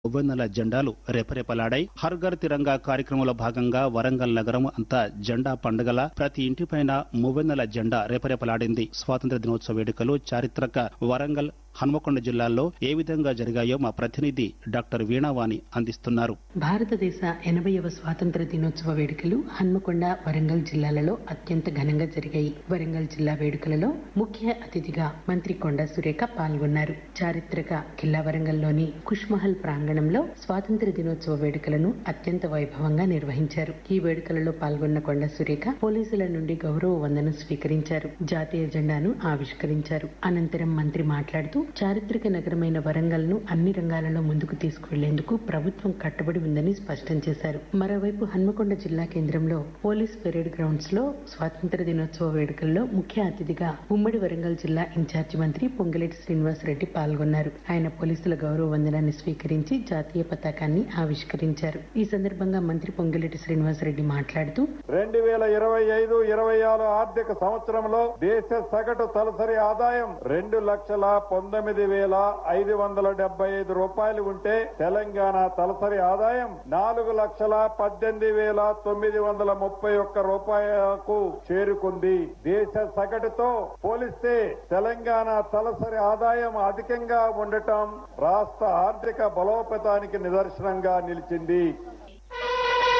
ఉవ్వెన్నెల జెండాలు రెపరెపలాడాయి హర్ ఘర్ తిరంగా కార్యక్రమంలో భాగంగా వరంగల్ నగరం అంతా జెండా పండుగల ప్రతి ఇంటిపైన మువ్వెన్నెల జెండా రెపరెపలాడింది స్వాతంత్ర దినోత్సవ వేడుకలు చారిత్రక వరంగల్ హన్మకొండ జిల్లాల్లో ఏ విధంగా జరిగాయో మా ప్రతినిధి డాక్టర్ వీణావాణి అందిస్తున్నారు భారతదేశ ఎనభైవ స్వాతంత్ర దినోత్సవ వేడుకలు హన్మకొండ వరంగల్ జిల్లాలలో అత్యంత ఘనంగా జరిగాయి వరంగల్ జిల్లా వేడుకలలో ముఖ్య అతిథిగా మంత్రి కొండ సురేఖ పాల్గొన్నారు చారిత్రక కిల్లా వరంగల్లోని కుష్మహల్ ప్రాంగణంలో స్వాతంత్ర దినోత్సవ వేడుకలను అత్యంత వైభవంగా నిర్వహించారు ఈ వేడుకలలో పాల్గొన్న కొండ సురేఖ పోలీసుల నుండి గౌరవ వందనం స్వీకరించారు జాతీయ జెండాను ఆవిష్కరించారు అనంతరం మంత్రి మాట్లాడుతూ చారిత్రక నగరమైన వరంగల్ ను అన్ని రంగాలలో ముందుకు తీసుకువెళ్లేందుకు ప్రభుత్వం కట్టుబడి ఉందని స్పష్టం చేశారు మరోవైపు హన్మకొండ జిల్లా కేంద్రంలో పోలీస్ పెరేడ్ గ్రౌండ్స్ లో స్వాతంత్ర దినోత్సవ వేడుకల్లో ముఖ్య అతిథిగా ఉమ్మడి వరంగల్ జిల్లా ఇన్ఛార్జి మంత్రి పొంగిరెడ్డి శ్రీనివాస్ రెడ్డి పాల్గొన్నారు ఆయన పోలీసుల గౌరవ వందనాన్ని స్వీకరించి జాతీయ పతాకాన్ని ఆవిష్కరించారు ఈ సందర్భంగా మంత్రి పొంగిరెడ్డి శ్రీనివాస్ రెడ్డి మాట్లాడుతూ రెండు వేల ఇరవై ఐదు ఇరవై ఆరు ఆర్థిక సంవత్సరంలో దేశ సగటు తలసరి ఆదాయం రెండు లక్షల పంతొమ్మిది వేల ఐదు వందల డెబ్బై ఐదు రూపాయలు ఉంటే తెలంగాణ తలసరి ఆదాయం నాలుగు లక్షల పద్దెనిమిది వేల తొమ్మిది వందల ముప్పై ఒక్క రూపాయలకు చేరుకుంది దేశ సగటుతో పోలిస్తే తెలంగాణ తలసరి ఆదాయం అధికంగా ఉండటం రాష్ట్ర ఆర్థిక బలోపేతానికి నిదర్శనంగా నిలిచింది